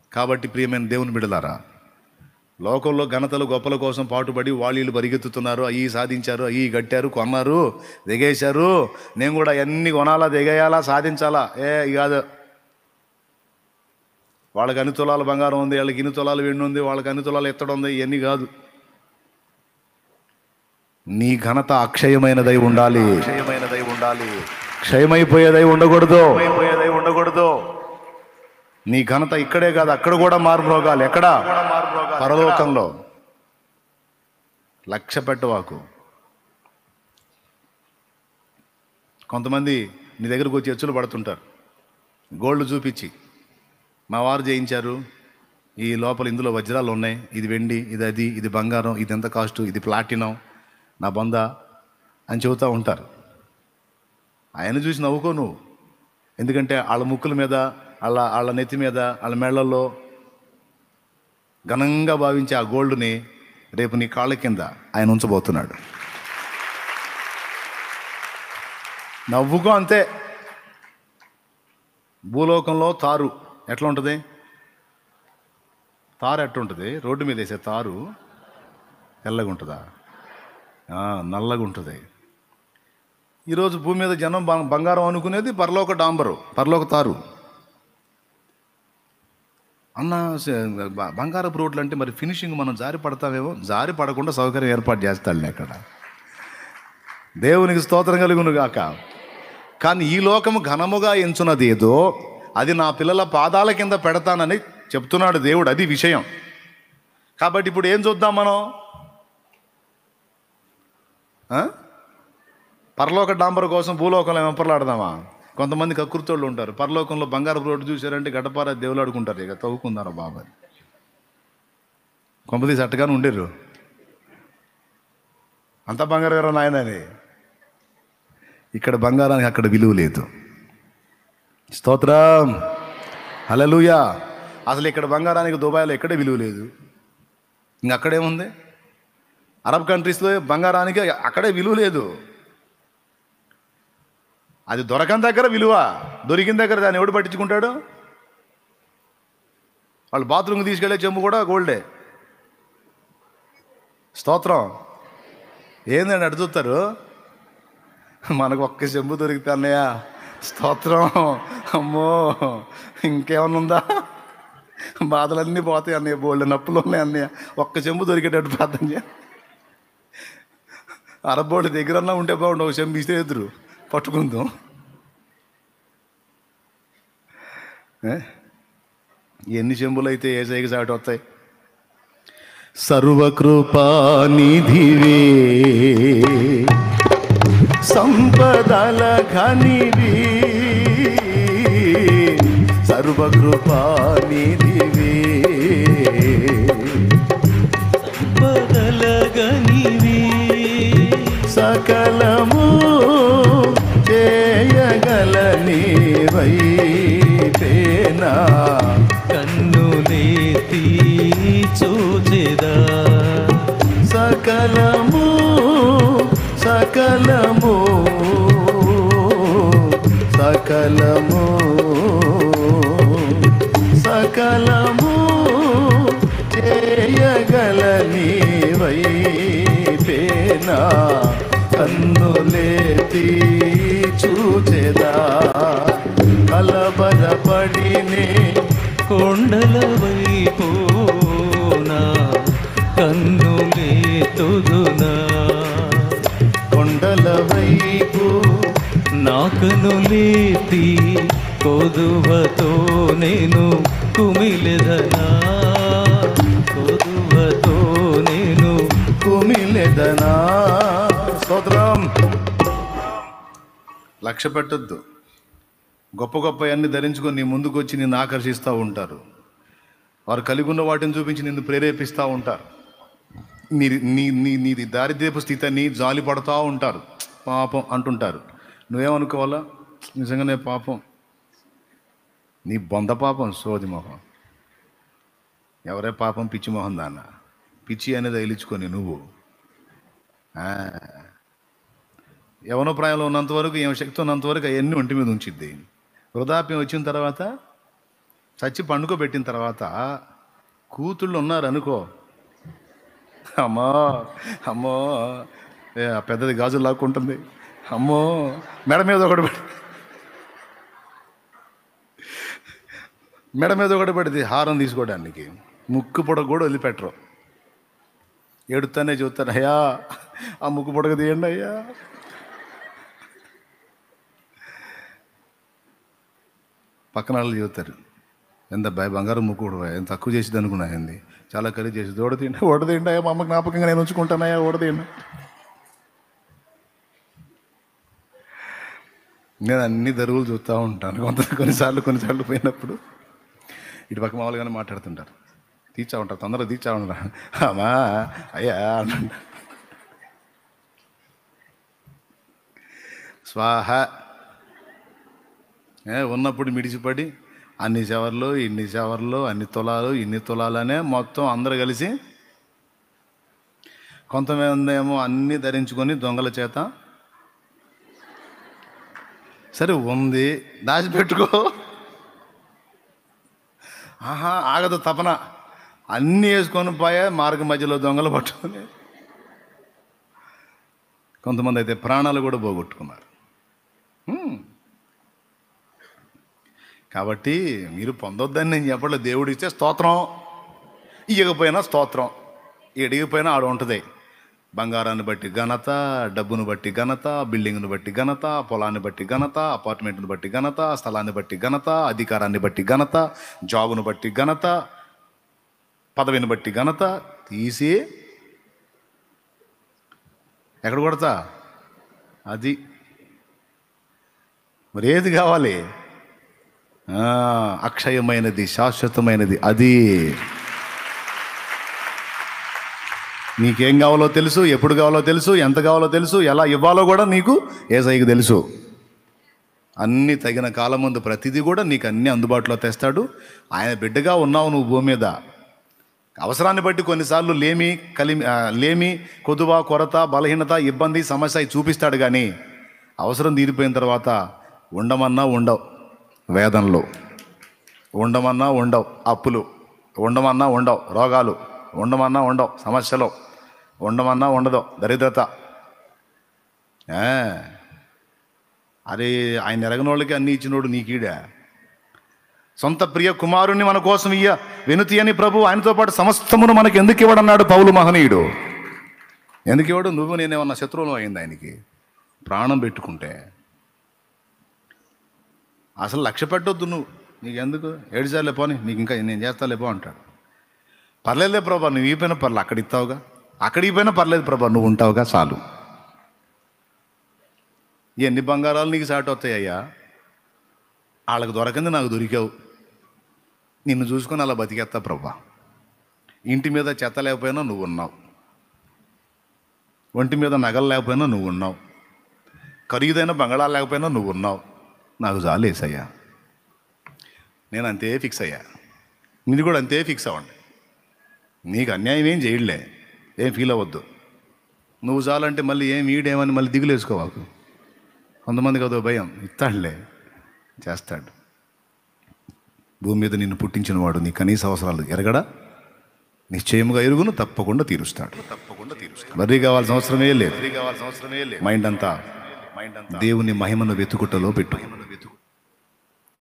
కాబట్టి ప్రియమైన దేవుని బిడలారా లోకంలో ఘనతలు గొప్పల కోసం పాటుపడి వాళ్ళు వీళ్ళు పరిగెత్తుతున్నారు అవి సాధించారు అవి కట్టారు కొన్నారు దిగేశారు నేను కూడా అన్ని కొనాలా దిగేయాలా సాధించాలా ఏ ఇక కాదు వాళ్ళకి అన్ని తులాల బంగారం ఉంది వాళ్ళకి ఇన్ని తులాలు వెండి ఉంది వాళ్ళకి అన్ని తులాలు ఎత్తడం ఉంది ఇవన్నీ కాదు నీ ఘనత అక్షయమైనదై ఉండాలి అక్షయమైనదై ఉండాలి క్షయమైపోయేదై ఉండకూడదు అయిపోయేదై ఉండకూడదు నీ ఘనత ఇక్కడే కాదు అక్కడ కూడా మార్పురోగాలు ఎక్కడ పరలోకంలో లక్ష్య పెట్టవాకు కొంతమంది నీ దగ్గరకు వచ్చి ఎచ్చులు పడుతుంటారు గోల్డ్ చూపించి మా వారు చేయించారు ఈ లోపల ఇందులో వజ్రాలు ఉన్నాయి ఇది వెండి ఇది అది ఇది బంగారం ఇది ఎంత కాస్టు ఇది ప్లాటినం నా బొంద అని చెబుతూ ఉంటారు ఆయన చూసి నవ్వుకో నువ్వు ఎందుకంటే వాళ్ళ ముక్కుల మీద వాళ్ళ వాళ్ళ నెత్తి మీద వాళ్ళ మెళ్ళల్లో ఘనంగా భావించే ఆ గోల్డ్ని రేపు నీ కాళ్ళ కింద ఆయన ఉంచబోతున్నాడు నవ్వుకో అంతే భూలోకంలో తారు ఎట్లా ఉంటుంది తారు ఎట్లా ఉంటుంది రోడ్డు మీద వేసే తారు తెల్లగా ఉంటుందా ఆ, నల్లగా ఉంటుంది ఈరోజు భూమి మీద జనం బం- బంగారం అనుకునేది పరలోక డాంబరు పరలోక తారు అన్న స- బ- బంగారపు రోడ్లు అంటే మరి ఫినిషింగ్ మనం జారి పడతామేమో జారి పడకుండా సౌకర్యం ఏర్పాటు చేస్తాడులే అక్కడ దేవునికి స్తోత్రం కలుగును గాక కానీ ఈ లోకము ఘనముగా ఎంచున్నది ఏదో అది నా పిల్లల పాదాల కింద పెడతానని చెప్తున్నాడు దేవుడు అది విషయం కాబట్టి ఇప్పుడు ఏం చూద్దాం మనం ఆ? పరలోక డాంబర్ కోసం భూలోకంలో వెంపర్లాడదామా కొంతమంది కకృతోళ్ళు ఉంటారు పరలోకంలో బంగారు రోడ్డు చూశారంటే గడపార దేవులు ఆడుకుంటారు ఇక తవ్వుకుందారా బాబా అని. కొంపదీసి అట్టగానే ఉండేరు అంత బంగారు గారు నాయనని ఇక్కడ బంగారానికి అక్కడ విలువ లేదు స్తోత్రం హలలుయా అసలు ఇక్కడ బంగారానికి దుబాయ్లో ఎక్కడే విలువ లేదు ఇంక అక్కడేముంది అరబ్ కంట్రీస్లో బంగారానికి అక్కడే విలువ లేదు అది దొరకని దగ్గర విలువ దొరికిన దగ్గర దాన్ని ఎవడు పట్టించుకుంటాడు వాళ్ళు బాత్రూమ్కి తీసుకెళ్లే చెంబు కూడా గోల్డే స్తోత్రం ఏందండి అటు చూస్తారు మనకు ఒక్క చెంబు దొరికితే అన్నయ్య స్తోత్రం అమ్మో ఇంకేమన్నా ఉందా బాధలన్నీ పోతాయి అన్నయ్య బోల్డ్ నొప్పులు ఉన్నాయి అన్నయ్య ఒక్క చెంబు దొరికేటట్టు ప్రార్థన చేయ అరబోళ్ళు దగ్గరన్నా ఉంటే బాగుండు ఒక చెంబు ఇస్తే ఎదురు పట్టుకుందాం ఏ? ఎన్ని చెంబులు అయితే ఏ సైకి సాటి వస్తాయి సర్వకృపానిధివే సంపదల ఘనివి సర్వకృపానిధివే బదలగనివి సకలము చేయగలని వైపేనా కన్నులేతి చూచెదా సకలము సకలము సకలము సకలము చేయగలని వైపేనా కన్నులేతి చూచెదా కలబరపడినే కొండల వైపునా కన్నులే తుదునా కొండల వైపు నా కనులేతి కొదువతో నేను కుమిలెదనా కొదువతో నేను కుమిలెదనా స్తోత్రం లక్ష్య పెట్టొద్దు గొప్ప గొప్ప అన్ని ధరించుకొని నీ ముందుకు వచ్చి నిన్ను ఆకర్షిస్తూ ఉంటారు వారు కలిగి ఉన్న వాటిని చూపించి నిన్ను ప్రేరేపిస్తూ ఉంటారు నీ నీ నీ నీది దారిద్ర్యపు స్థితిని జాలి పడుతూ ఉంటారు పాపం అంటుంటారు నువ్వేమనుకోవాలా నిజంగానే పాపం నీ బొంద పాపం సోది మొహం ఎవరే పాపం పిచ్చి మొహం దాన్న పిచ్చి అనేది తగిలించుకొని నువ్వు ఆ. యవన ప్రాయంలో ఉన్నంత వరకు ఏం శక్తి ఉన్నంత వరకు అవన్నీ ఒంటి మీద ఉంచిద్ది వృద్ధాప్యం వచ్చిన తర్వాత చచ్చి పండుకోబెట్టిన తర్వాత కూతుళ్ళు ఉన్నారు అనుకో అమ్మో అమ్మో ఏ, ఆ పెద్దది గాజులు లాక్కుంటుంది అమ్మో మెడ మీద ఒకటి పెట్టి మెడ మీద ఒకటి పెడితే హారం తీసుకోవడానికి ముక్కు పొడగ కూడా వదిలిపెట్టరు ఎడుతానే చూస్తాను అయ్యా ఆ ముక్కు పొడగ తీయండి అయ్యా పక్కన వాళ్ళు చెబుతారు ఎంత భయ బంగారం ముక్కు కూడా ఎంత తక్కువ చేసింది అనుకున్నా ఏంది చాలా ఖరీదు చేసింది ఓడ తిండి ఓడ తిండి అయ్యా మా అమ్మ జ్ఞాపకంగా నేను ఉంచుకుంటానయ్యా ఓడ తిండి నేను అన్ని దరువులు చూస్తూ ఉంటాను కొంత కొన్నిసార్లు కొన్నిసార్లు పోయినప్పుడు ఇటు పక్క మామూలుగానే మాట్లాడుతుంటారు తీర్చా ఉంటారు తొందరగా తీర్చా ఉంటారు అమ్మా అయ్యా అంటుంటారు స్వాహ ఏ, ఉన్నప్పుడు మిడిచిపడి అన్ని షవర్లు ఇన్ని షవర్లు అన్ని తులాలు ఇన్ని తులాలనే మొత్తం అందరు కలిసి కొంతమంది ఏమో అన్నీ ధరించుకొని దొంగల చేత సరే ఉంది దాచిపెట్టుకో ఆహా ఆగదు తపన అన్నీ వేసుకొని పోయా మార్గ మధ్యలో దొంగలు పట్టుకొని కొంతమంది అయితే ప్రాణాలు కూడా పోగొట్టుకున్నారు హ్మ్. కాబట్టి మీరు పొందొద్దని నేను చెప్పట్లేదు దేవుడు ఇచ్చే స్తోత్రం ఇయ్యకపోయినా స్తోత్రం ఎడిగిపోయినా ఆడ ఉంటుంది బంగారాన్ని బట్టి ఘనత డబ్బును బట్టి ఘనత బిల్డింగ్ను బట్టి ఘనత పొలాన్ని బట్టి ఘనత అపార్ట్మెంట్ను బట్టి ఘనత స్థలాన్ని బట్టి ఘనత అధికారాన్ని బట్టి ఘనత జాబును బట్టి ఘనత పదవిని బట్టి ఘనత తీసి ఎక్కడ కొడతా అది మరి ఏది కావాలి ఆ, అక్షయమైనది శాశ్వతమైనది అది నీకేం కావాలో తెలుసు ఎప్పుడు కావాలో తెలుసు ఎంత కావాలో తెలుసు ఎలా ఇవ్వాలో కూడా నీకు ఏసైకి తెలుసు అన్ని తగిన కాలం ముందు ప్రతిదీ కూడా నీకు అన్ని అందుబాటులో తెస్తాడు ఆయన బిడ్డగా ఉన్నావు నువ్వు భూమి మీద అవసరాన్ని బట్టి కొన్నిసార్లు లేమి కలిమి ఆ, లేమి కొదువ కొరత బలహీనత ఇబ్బంది సమస్య అవి చూపిస్తాడు కానీ అవసరం తీరిపోయిన తర్వాత ఉండమన్నా ఉండవు వేదనలు ఉండమన్నా ఉండవు అప్పులు ఉండమన్నా ఉండవు రోగాలు ఉండమన్నా ఉండవు సమస్యలు ఉండమన్నా ఉండదు దరిద్రత ఏ, అరే ఆయన ఎరగని వాళ్ళకి అన్ని ఇచ్చినోడు నీకీడా సొంత ప్రియ కుమారుణ్ణి మన కోసం ఇయ్య వెనుతి అని ప్రభు ఆయనతో పాటు సమస్తమును మనకి ఎందుకు ఇవ్వడన్నాడు పౌలు మహనీయుడు ఎందుకు ఇవ్వడు నువ్వు నేనేమన్నా శత్రువులు అయింది ఆయనకి ప్రాణం పెట్టుకుంటే అసలు లక్ష్య పెట్టొద్దు నువ్వు నీకు ఎందుకు ఏడుసార్లే పోని నీకు ఇంకా నేను చేస్తాలే పో అంటాడు పర్లేదులే ప్రభా నువ్వు ఇపోయినా పర్లేదు అక్కడ ఇస్తావుగా అక్కడ ఇపోయినా పర్లేదు ప్రభా నువ్వు ఉంటావుగా చాలు ఎన్ని బంగారాలు నీకు సాటి వస్తాయ్యా వాళ్ళకి దొరకంది నాకు దొరికావు నిన్ను చూసుకొని అలా బతికేస్తా ప్రభా ఇంటి మీద చెత్త లేకపోయినా నువ్వు ఉన్నావు ఒంటి మీద నగలు లేకపోయినా నువ్వు ఉన్నావు ఖరీదైన బంగాళాలు లేకపోయినా నువ్వు ఉన్నావు నాకు చాలు వేసయ్యా నేను అంతే ఫిక్స్ అయ్యా మీరు కూడా అంతే ఫిక్స్ అవ్వండి నీకు అన్యాయం ఏం చేయలే ఏం ఫీల్ అవ్వద్దు నువ్వు చాలంటే మళ్ళీ ఏం ఈడేమని మళ్ళీ దిగులేసుకోవాకు కొంతమందికి అదో భయం ఇస్తాడులే చేస్తాడు భూమి మీద నిన్ను పుట్టించిన వాడు నీ కనీస అవసరాలు ఎరగడా నిశ్చయముగా ఎరుగును తప్పకుండా తీరుస్తాడు తప్పకుండా తీరుస్తాడు వరి కావాల్సిన అవసరమే లేదు కావాల్సిన అవసరమే లేదు మైండ్ అంతా మైండ్ అంతా దేవుని మహిమను వెతుకుటలో పెట్టు